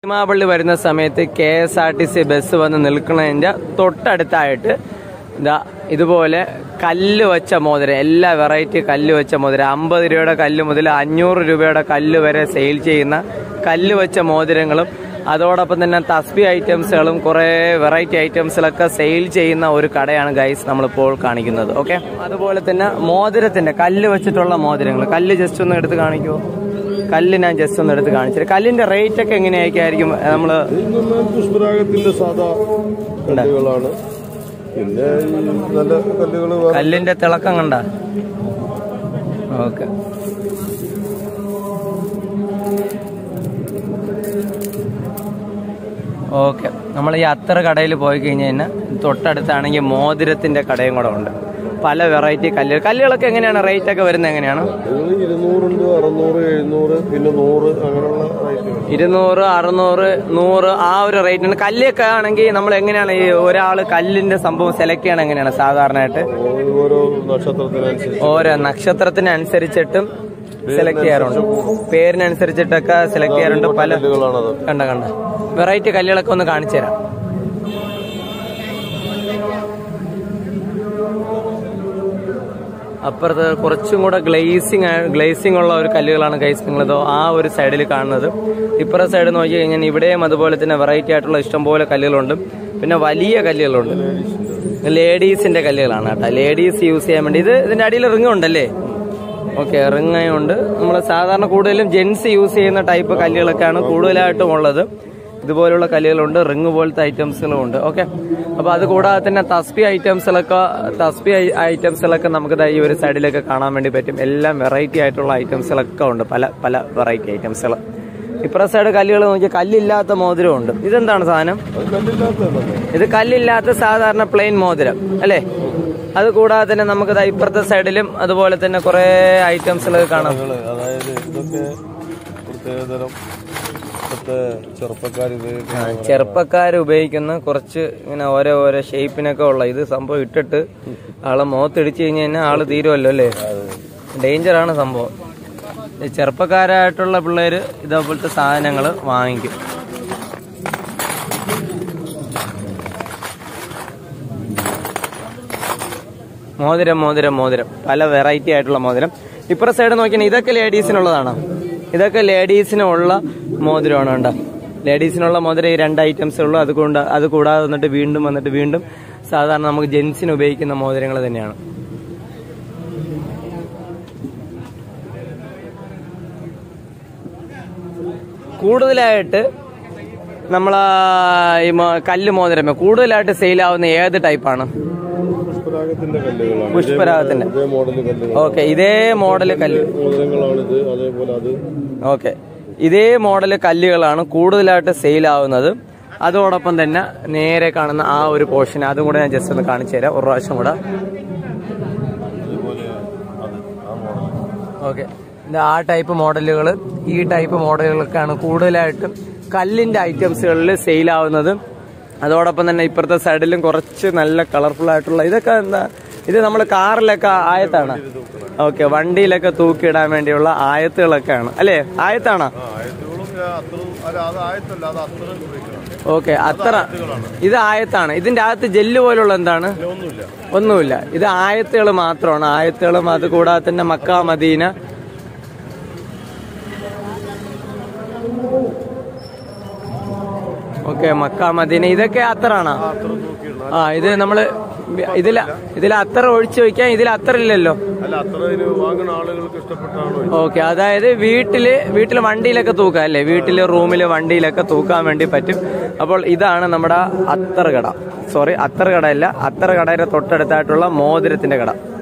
ഭീമാപള്ളി വരുന്ന സമയത്ത് K S R T C bus വന്ന് നിൽക്കുന്നതിന്റെ തൊട്ടടുത്തായിട്ട് ഇതാ ഇതുപോലെ കല്ല് വെച്ച മോതിരം എല്ലാ വെറൈറ്റി കല്ല് വെച്ച മോതിരം അമ്പത് രൂപയുടെ കല്ല് മുതൽ അഞ്ഞൂറ് രൂപയുടെ കല്ല് വരെ സെയിൽ ചെയ്യുന്ന കല്ല് വെച്ച മോതിരങ്ങളും അതോടൊപ്പം തന്നെ തസ്ബി ഐറ്റംസുകളും കുറേ വെറൈറ്റി ഐറ്റംസിലൊക്കെ സെയിൽ ചെയ്യുന്ന ഒരു കടയാണ് ഗൈസ് നമ്മളിപ്പോൾ കാണിക്കുന്നത് ഓക്കെ അതുപോലെ തന്നെ മോതിരത്തിന്റെ കല്ല് വെച്ചിട്ടുള്ള മോതിരങ്ങൾ കല്ല് ജസ്റ്റ് ഒന്ന് എടുത്ത് കാണിക്കുമോ കല്ല് ഞാൻ ജസ്റ്റ് ഒന്ന് എടുത്ത് കാണിച്ചു കല്ലിന്റെ റേറ്റ് ഒക്കെ എങ്ങനെയായിരിക്കും നമ്മൾ ഇതൊന്നും പുഷ്പരാഗത്തിന്റെ സാധാ കല്ലുകളാണ് പിന്നെ ഈ നല്ല കല്ലുകൾ കല്ലിന്റെ തിളക്കം കണ്ട ഓക്കെ ഓക്കെ നമ്മൾ ഈ അത്തറ കടയിൽ പോയി കഴിഞ്ഞ് കഴിഞ്ഞാൽ തൊട്ടടുത്താണെങ്കിൽ മോതിരത്തിന്റെ കടയും കൂടെ ഉണ്ട് പല വെറൈറ്റി കല്ലുകൾ കല്ലുകളൊക്കെ എങ്ങനെയാണ് റേറ്റ് ഒക്കെ വരുന്നത് എങ്ങനെയാണ് ഇരുന്നൂറുണ്ട് അറുന്നൂറ് എഴുന്നൂറ് പിന്നെ നൂറ് അങ്ങനെയുള്ള റേറ്റുകൾ ഇരുന്നൂറ് അറുന്നൂറ് നൂറ് ആ ഒരു റേറ്റിന് കല്ലൊക്കെ ആണെങ്കിൽ നമ്മൾ എങ്ങനെയാണ് ഈ ഒരാൾ കല്ലിന്റെ സംഭവം സെലക്ട് ചെയ്യണം എങ്ങനെയാണ് സാധാരണയായിട്ട് ഓരോ നക്ഷത്രത്തിനനുസരിച്ച് ഓരോ നക്ഷത്രത്തിനനുസരിച്ചിട്ടും സെലക്ട് ചെയ്യാറുണ്ട് പേരിനനുസരിച്ചിട്ടൊക്കെ സെലക്ട് ചെയ്യാറുണ്ട് പല കല്ലുകളാണ് അത് കണ്ട കണ്ട വെറൈറ്റി കല്ലുകളൊക്കെ ഒന്ന് കാണിച്ചു തരാം അപ്പുറത്ത് കുറച്ചും കൂടെ ഗ്ലേസിങ് ഗ്ലേസിംഗ് ഉള്ള ഒരു കല്ലുകളാണ് ഗൈസ് നിങ്ങളിത് ആ ഒരു സൈഡിൽ കാണുന്നത് ഇപ്പുറത്തെ സൈഡ് നോക്കി കഴിഞ്ഞാൽ ഇവിടെയും അതുപോലെ തന്നെ വെറൈറ്റി ആയിട്ടുള്ള ഇഷ്ടംപോലെ കല്ലുകളുണ്ട് പിന്നെ വലിയ കല്ലുകളുണ്ട് ലേഡീസിന്റെ കല്ലുകളാണ് കേട്ടോ ലേഡീസ് യൂസ് ചെയ്യാൻ വേണ്ടി ഇത് ഇതിന്റെ അടിയിൽ റിങ് ഉണ്ടല്ലേ ഓക്കെ റിങ് ഉണ്ട് നമ്മൾ സാധാരണ കൂടുതലും ജെൻസ് യൂസ് ചെയ്യുന്ന ടൈപ്പ് കല്ലുകളൊക്കെയാണ് കൂടുതലായിട്ടും ഉള്ളത് ഇതുപോലുള്ള കല്ലുകളുണ്ട് റിങ് പോലത്തെ ഐറ്റംസുകളും ഉണ്ട് ഓക്കെ അപ്പൊ അത് കൂടാതെ തന്നെ തസ്ബി ഐറ്റംസിലൊക്കെ തസ്ബി ഐറ്റംസിലൊക്കെ നമുക്ക് ദാ ഈ ഒരു സൈഡിലൊക്കെ കാണാൻ വേണ്ടി പറ്റും എല്ലാം വെറൈറ്റി ആയിട്ടുള്ള ഐറ്റംസിലൊക്കെ ഉണ്ട് പല പല വെറൈറ്റി ഐറ്റംസുകൾ ഇപ്പുറ സൈഡ് കല്ലുകൾ നോക്കിയാൽ കല്ലില്ലാത്ത മോതിരം ഉണ്ട് ഇതെന്താണ് സാധനം അത് കല്ലില്ലാത്തതാണ് ഇത് കല്ലില്ലാത്ത സാധാരണ പ്ലെയിൻ മോതിരം അല്ലേ അത് കൂടാതെ തന്നെ നമുക്ക് ദാ ഇപ്പുറത്തെ സൈഡിലും അതുപോലെ തന്നെ കുറെ ഐറ്റംസുകളൊക്കെ കാണാം കല്ലുകള്, അതായത് ഇതൊക്കെ പ്രത്യേകതരം ഇപ്പോഴത്തെ ചെറുപ്പക്കാർ ഉപയോഗിക്കുന്ന ചെറുപ്പക്കാർ ഉപയോഗിക്കുന്ന കുറച്ച് ഇങ്ങനെ ഓരോ ഓരോ ഷേപ്പിനൊക്കെ ഉള്ള ഇത് സംഭവം ഇട്ടിട്ട് ആളെ മുഖത്തിടിച്ചു കഴിഞ്ഞ് കഴിഞ്ഞാൽ ആള് തീരുമല്ലോ അല്ലേ ഡേഞ്ചറാണ് സംഭവം ഈ ചെറുപ്പക്കാരായിട്ടുള്ള പിള്ളേര് ഇതേപോലത്തെ സാധനങ്ങൾ വാങ്ങിക്കും മോതിരം മോതിരം മോതിരം പല വെറൈറ്റി ആയിട്ടുള്ള മോതിരം ഇപ്പുറ സൈഡ് നോക്കിയാൽ ഇതൊക്കെ ലേഡീസിനുള്ളതാണോ ഇതൊക്കെ ലേഡീസിനുള്ള മോതിരമാണ് കണ്ടോ ലേഡീസിനുള്ള മോതിരം ഈ രണ്ട് ഐറ്റംസേ ഉള്ളൂ അതുകൊണ്ട് അത് കൂടാതെ വന്നിട്ട് വീണ്ടും വന്നിട്ട് വീണ്ടും സാധാരണ നമുക്ക് ജെൻസിന് ഉപയോഗിക്കുന്ന മോതിരങ്ങൾ തന്നെയാണ് കൂടുതലായിട്ട് നമ്മൾ ഈ മോ- കല്ല് മോതിരമേ കൂടുതലായിട്ട് സെയിൽ ആവുന്ന ഏത് ടൈപ്പാണ് പുഷ്പരാഗത്തിന്റെ കല്ലുകളാണ് പുഷ്പരാഗത്തിന്റെ ഇതേ മോഡൽ കല്ലുകൾ ഓക്കെ ഇതേ മോഡല് കല്ല് മോതിരങ്ങളാണിത് അതേപോലെ അത് ഓക്കെ ഇതേ മോഡല് കല്ലുകളാണ് കൂടുതലായിട്ട് സെയിൽ ആവുന്നത് അതോടൊപ്പം തന്നെ നേരെ കാണുന്ന ആ ഒരു പോർഷൻ അതും കൂടെ ഞാൻ ജസ്റ്റ് ഒന്ന് കാണിച്ചു തരാം ഒരു പ്രാവശ്യം കൂടെ അതേപോലെ അത് ആ മോഡൽ ഓക്കെ ആ ടൈപ്പ് മോഡലുകൾ ഈ ടൈപ്പ് മോഡലുകളൊക്കെയാണ് കൂടുതലായിട്ടും കല്ലിന്റെ ഐറ്റംസുകളിൽ സെയിൽ ആവുന്നത് അതോടൊപ്പം തന്നെ ഇപ്പുറത്തെ സൈഡിലും കുറച്ച് നല്ല കളർഫുൾ ആയിട്ടുള്ള ഇതൊക്കെ എന്താ ഇത് നമ്മൾ കാറിലൊക്കെ ആയത്താണ് ഓക്കെ വണ്ടിയിലൊക്കെ തൂക്കിയിടാൻ വേണ്ടിയുള്ള ആയത്തുകളൊക്കെയാണ് അല്ലേ ആയത്താണോ ആയത്തുകളും അത്ര അല്ല അത് ആയത്തല്ല അത് അത്ര ഉപയോഗിക്കണം ഓക്കെ അത്ര ഇത് ആയത്താണ് ഇതിന്റെ അകത്ത് ജെല്ല് പോലുള്ള എന്താണ് ഒന്നുമില്ല ഒന്നുമില്ല ഇത് ആയത്തുകൾ മാത്രമാണ് ആയത്തുകളും അത് കൂടാതെ തന്നെ Mecca Medina okay Mecca Medina ഇതൊക്കെ അത്തറാണോ അത്ര തൂക്കിയിടണം ആ ഇത് നമ്മള് ഇതില ഇതിൽ അത്തറ ഒഴിച്ചു വെക്കാൻ ഇതിൽ അത്തറ ഇല്ലല്ലോ അല്ല അത്ര ഇതിന് വാങ്ങുന്ന ആളുകൾക്ക് ഇഷ്ടപ്പെട്ടാണോ ഓക്കെ അതായത് വീട്ടില് വീട്ടില് വണ്ടിയിലൊക്കെ തൂക്കാം അല്ലേ വീട്ടില് റൂമില് വണ്ടിയിലൊക്കെ തൂക്കാൻ വേണ്ടി പറ്റും അപ്പോൾ ഇതാണ് നമ്മുടെ അത്തർ കട സോറി അത്തർ കടയല്ല അത്തർ കടയുടെ തൊട്ടടുത്തായിട്ടുള്ള മോതിരത്തിന്റെ കട